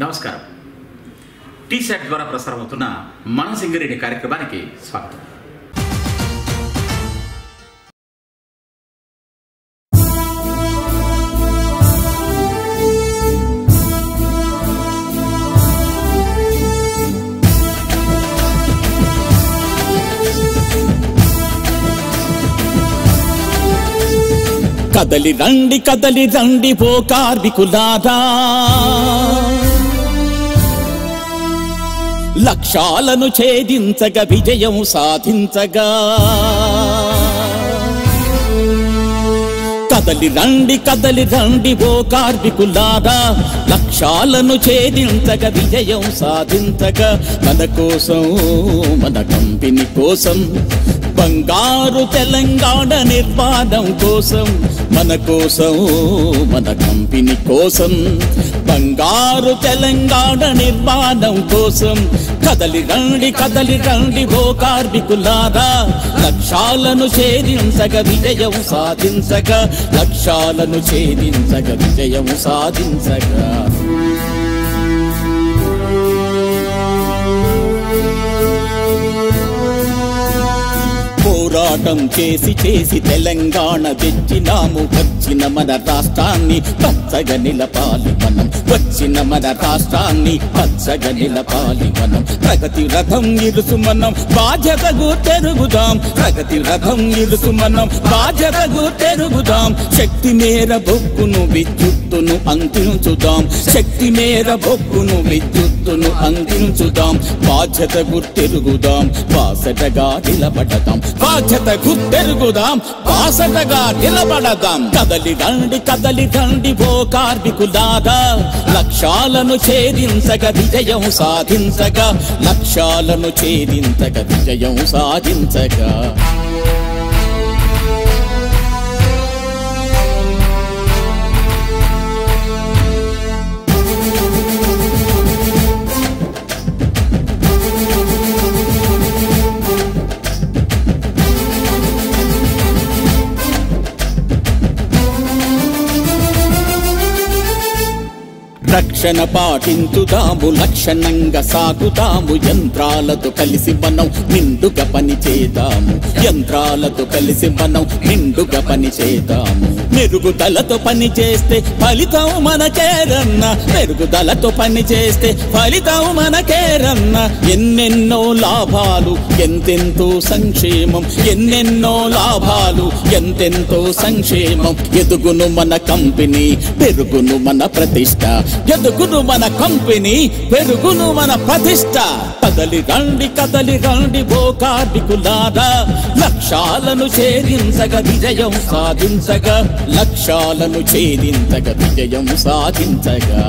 నమస్కారం tea SAT ద్వారా ప్రసారమవుతున్న మన సింగరేణి కార్యక్రమానికి స్వాగతం కదలి రండి కదలి రండి పో కార్మికులారా లక్ష్యాలను ఛేదించగా విజయం సాధించగా కదలి రండి కదలి రండి ఓ కార్మికులారా లక్ష్యాలను ఛేదించగా విజయం సాధించగా మన కోసం మన కంపెనీ కోసం బంగారు తెలంగాణ నిర్మాణం కోసం మన కోసం మన కంపెనీ కోసం బంగారు తెలంగాణ నిర్మాణం కోసం కదలి రండి కదలి రండి ఓ కార్మికులారా లక్ష్యాలను ఛేదించగ విజయం సాధించగా లక్ష్యాలను ఛేదించగ విజయం సాధించగా పోరాటం చేసి చేసి తెలంగాణ తెచ్చినాము వచ్చిన మన రాష్ట్రాన్ని పచ్చగా నిలపాలి మనం వచ్చిన మన రాష్ట్రాన్ని పచ్చగా నిలపాలి మనం ప్రగతి రథం ఇరుసు మనం బాధ్యతకు తెరుగుదాం ప్రగతి రథం ఇరుసు మనం బాధ్యతకు తెరుగుదాం శక్తి మేర బొక్కును విద్యుత్తును అందించుదాం శక్తి మేర బొక్కును విద్యుత్తును అందించుదాం బాధ్యత గుర్తెరుగుదాం బాసటగా నిలబడదాం బాధ్యత గుర్తెరుగుదాం బాసటగా నిలబడదాం కదలి రండి కదలి రండి ఓ కార్మికులారా లక్ష్యాలను ఛేదించగ విజయం సాధించగా లక్ష్యాలను ఛేదించగ విజయం సాధించగా రక్షణ పాటించుదాము లక్షణంగా సాగుదాము యంత్రాలతో కలిసి మనం నిండుగా పని చేద్దాము యంత్రాలతో కలిసి మనం నిండుగా పని చేద్దాము మెరుగుదలతో పని చేస్తే ఫలితం మనకేరన్న మెరుగుదలతో పని చేస్తే ఫలితం మనకేరన్న ఎన్నెన్నో లాభాలు ఎంతెంతో సంక్షేమం ఎన్నెన్నో లాభాలు ఎంతెంతో సంక్షేమం ఎదుగును మన కంపెనీ పెరుగును మన ప్రతిష్ట ఎదుగును మన కంపెనీ పెరుగును మన ప్రతిష్ట కదలి రండి కదలి రండి ఓ కార్మికులారా లక్ష్యాలను ఛేదించగా విజయం సాధించగా లక్ష్యాలను ఛేదించగా విజయం సాధించగా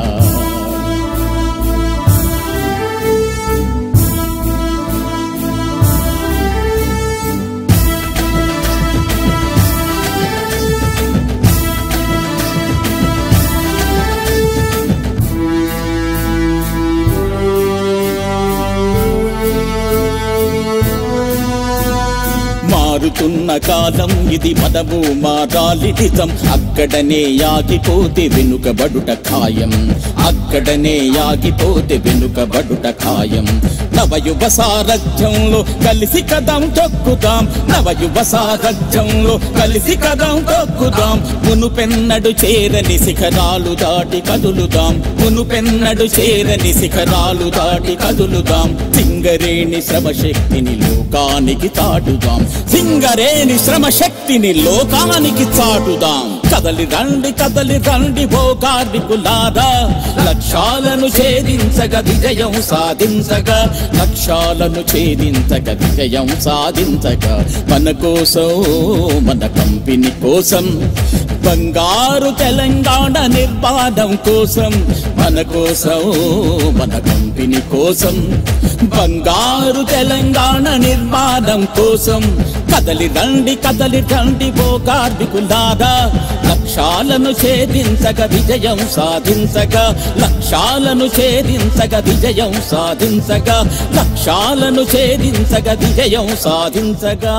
మారుతున్న కాలం ఇది మనము మారాలి నిజం అక్కడనే యాగిపోతే వెనుకబడుట ఖాయం అక్కడనే యాగిపోతే వెనుకబడుట ఖాయం నవయువ సారథ్యంలో కలిసి కదం తొక్కుదాం నవయువ సారథ్యంలో కలిసి కదం తొక్కుదాం మునుపెన్నడు చేరని శిఖరాలు దాటి కదులుదాం మునుపెన్నడు చేరని శిఖరాలు దాటి కదులుదాం సింగరేణి శ్రమశక్తిని లోకానికి చాటుదాం సింగరేణి శ్రమ శక్తిని లోకానికి చాటుదాం కదలి రండి కదలి రండి ఓ కార్మికులారా లక్ష్యాలను ఛేదించగా విజయం సాధించగా లక్ష్యాలను ఛేదించగా విజయం సాధించగా మన కోసం మన కంపెనీ కోసం బంగారు తెలంగాణ నిర్మాణం కోసం మన కోసం మన కంపెనీ కోసం బంగారు తెలంగాణ నిర్మాణం కోసం కదలి రండి కదలి రండి ఓ కార్మికులారా లక్ష్యాలను ఛేదించగ విజయం సాధించగా లక్ష్యాలను ఛేదించగ విజయం సాధించగా లక్ష్యాలను ఛేదించగ విజయం సాధించగా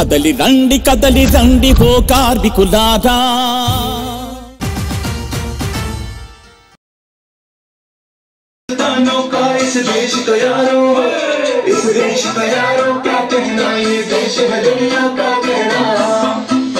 కదలి రండి కదలి రండి ఓ కార్మికులారా तानों का इस देश का यारो इस देश का यारो क्या कहना ये देश है दुनिया का कहना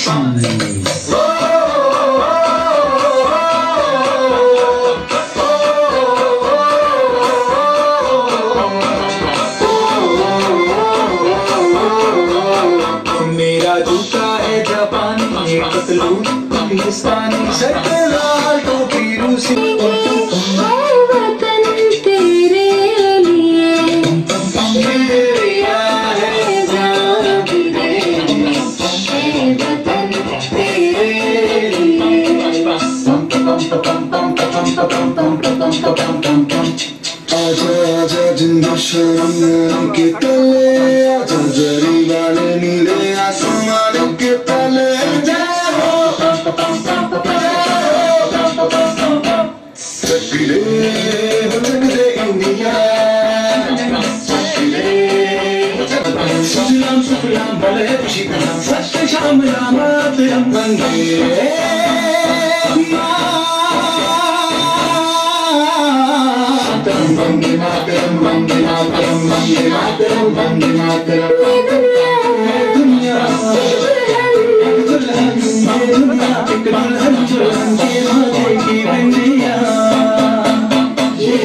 मेरा जूता है जापानी ये पतलून पाकिस्तानी सर पे लाल टोपी रूसी वतन तेरे लिए मेरा है जान है वतन तेरे आजा आजा जिंदा शर्म के तले आजा जरी वाले नीले आसमान के तले जय हो चकले हो चकले इंडिया चकले सुजलाम सुफलाम भले खुशी का सत्य शाम रामा तेरम बंगे मातरम बंगे मातरम बंगे मातरम बंगे मातरम बंगे मातरम दुनिया दुल्हन ये दुनिया एक दुल्हन दुल्हन के माथे की बिंदिया ये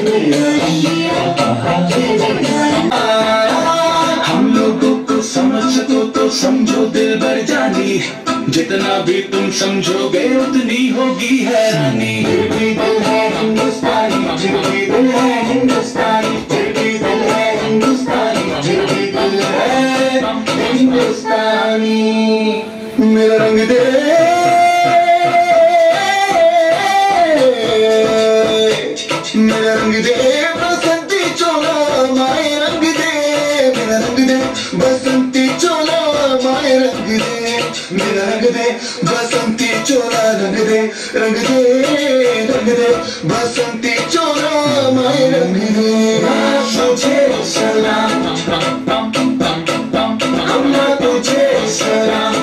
मेरा हम लोगों को समझ सको तो समझो दिल भर जानी जितना भी तुम समझोगे उतनी होगी हैरानी फिर भी दिल है हिंदुस्तानी फिर भी दिल है हिंदुस्तानी फिर भी दिल है हिंदुस्तानी फिर भी दिल है हिंदुस्तानी मेरा रंग दे मेरा रंग दे बसंती चोला माए रंग दे मेरा रंग दे बसंती चोला माए रंग दे मेरा रंग दे बसंती चोला रंग दे रंग दे रंग दे बसंती चोला माए रंग दे तुझे सलाम अम्मा तुझे सलाम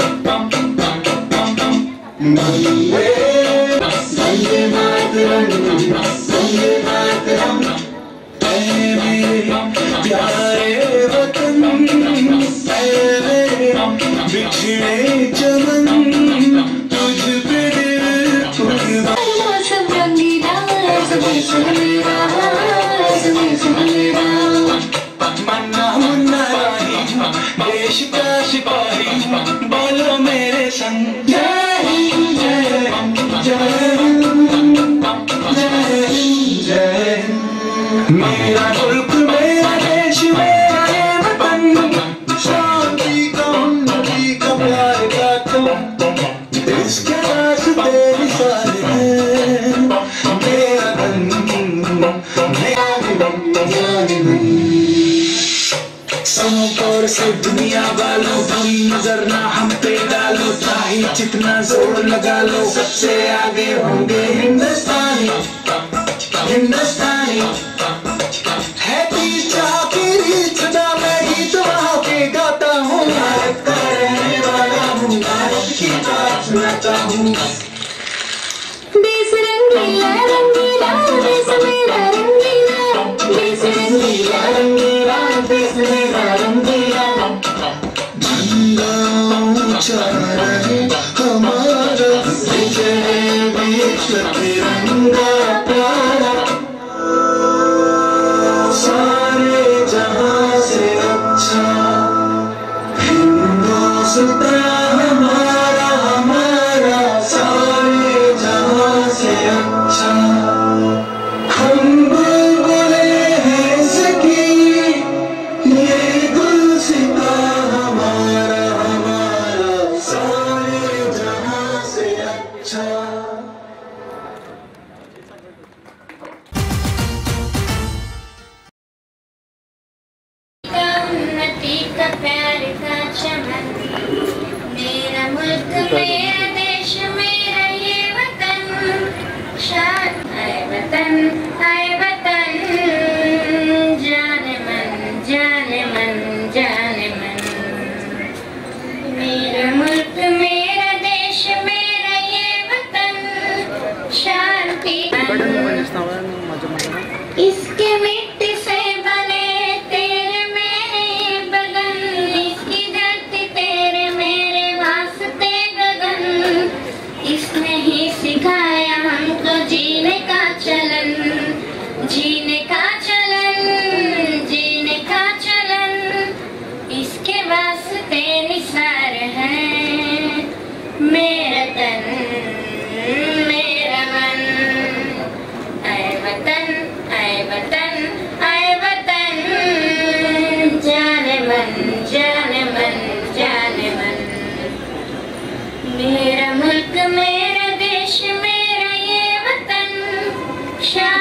वंदे वंदे मातरम वंदे मातरम ऐ मेरे प्यारे वतन ऐ मेरे बिछड़े चमन तुझ पे दिल कुर्बान मौसम रंगीला सुबह सुनमेरा सुबह सुनमेरा मन्ना मुन्ना राही देश का सिपाही बोलो मेरे संग जय हिंद जय हिंद जय हिंद जय हिंद जय हिंद मेरा मुल्क मेरा देश मेरा ये वतन शांति का उन्नति का प्यार का तुम इसके रास्ते विशाल हैं मेरा धन मेरा धन समोर से दुनिया वालों हम नजर ना हम पे डालो चाहे जितना जोर लगा लो सबसे आगे होंगे हिंदुस्तानी हिंदुस्तानी है पीछा की रीत ना मैं गीत वहाँ के गाता हूँ भारत का रहने वाला हूँ भारत की बात सुनाता हूँ देश रंगीला रंगीला देश मेरा रंगीला देश रंगीला रंगीला देश मेरा रंगीला झंडा ऊंचा रहे हमारा विजय विश्व तिरंगा प्यारा सारे जहां से अच्छा हिंदुस्तान हमारा हमारा सारे जहां से अच्छा हम बुलबुले हैं इसकी ये गुलसिता हमारा हमारा सारे जहां से अच्छा का उन्नति का प्यार का चमन मेरा मुल्क मेरा देश मेरा ये वतन शान है वतन है वतन जाने मन जाने मन जाने मन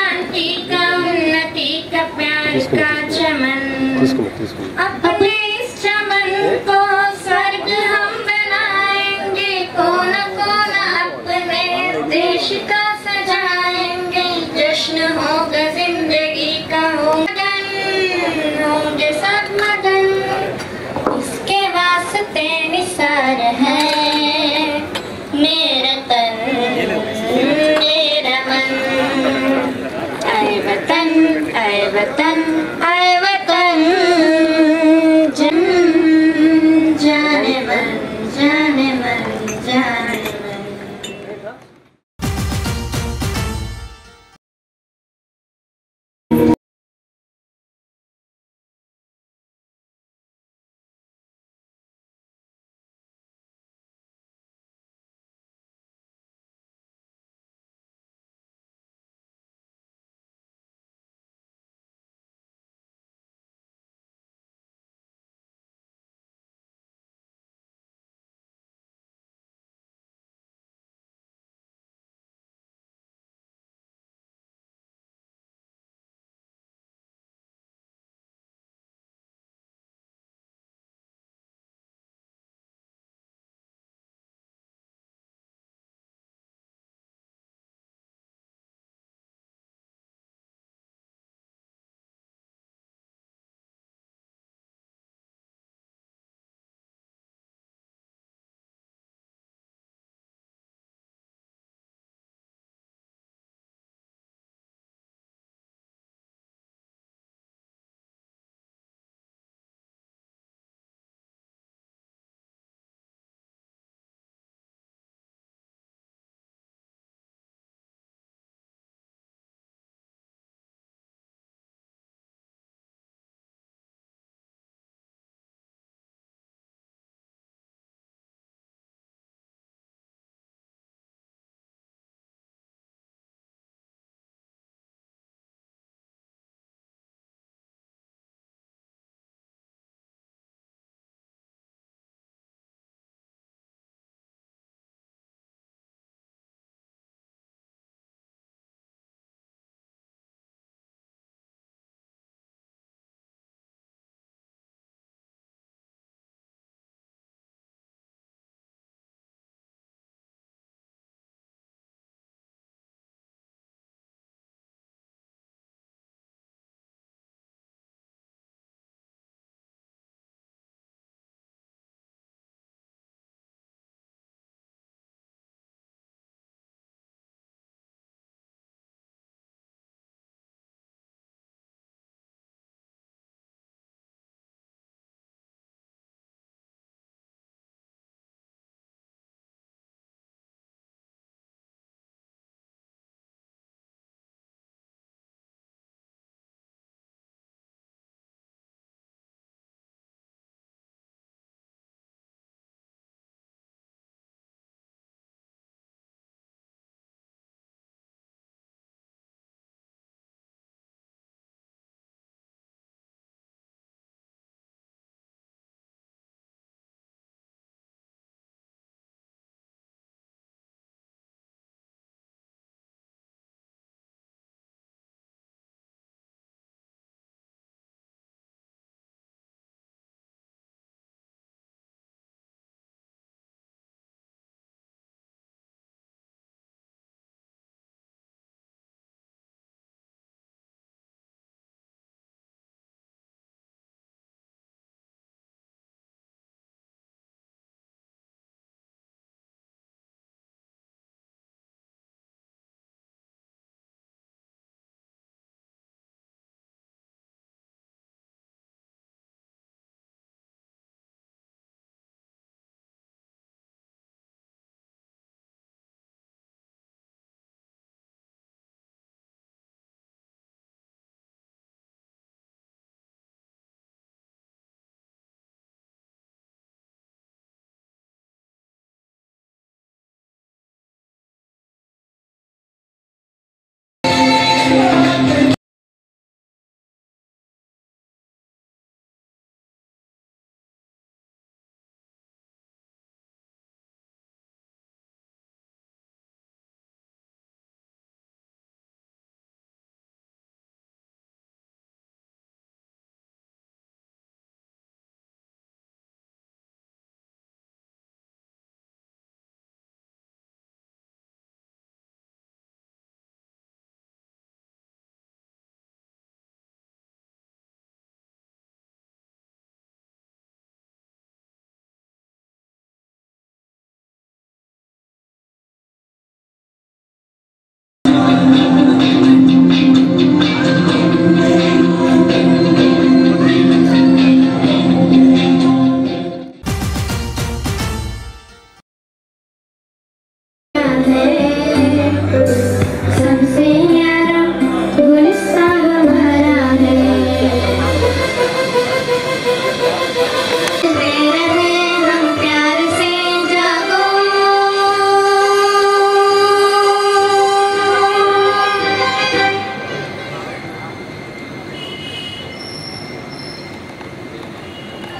शांति का उन्नति का प्यार का चमन తీసుకున్నా తీసుకున్నా अपने इस चमन को स्वर्ग हम बनाएंगे कोना कोना अपने देश का सजाएंगे जश्न होगा जिंदगी का हो मगन होंगे सब मगन इसके वास्ते निसार है मेरा तन मेरा मन आए वतन आए वतन आए वतन जन जाने मन जाने मन जाने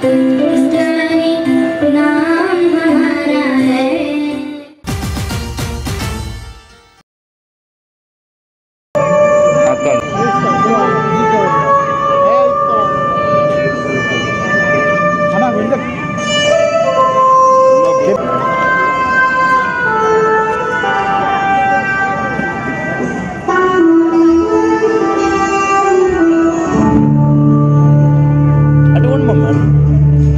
हिंदुस्तानी नाम हमारा है అటువంటి మమ్మల్ని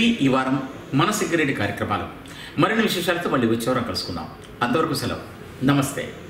ఇవి ఈ వారం మన సింగరేణి కార్యక్రమాలు మరిన్ని విశేషాలతో మళ్ళీ వచ్చే వారం కలుసుకుందాం అంతవరకు సెలవు నమస్తే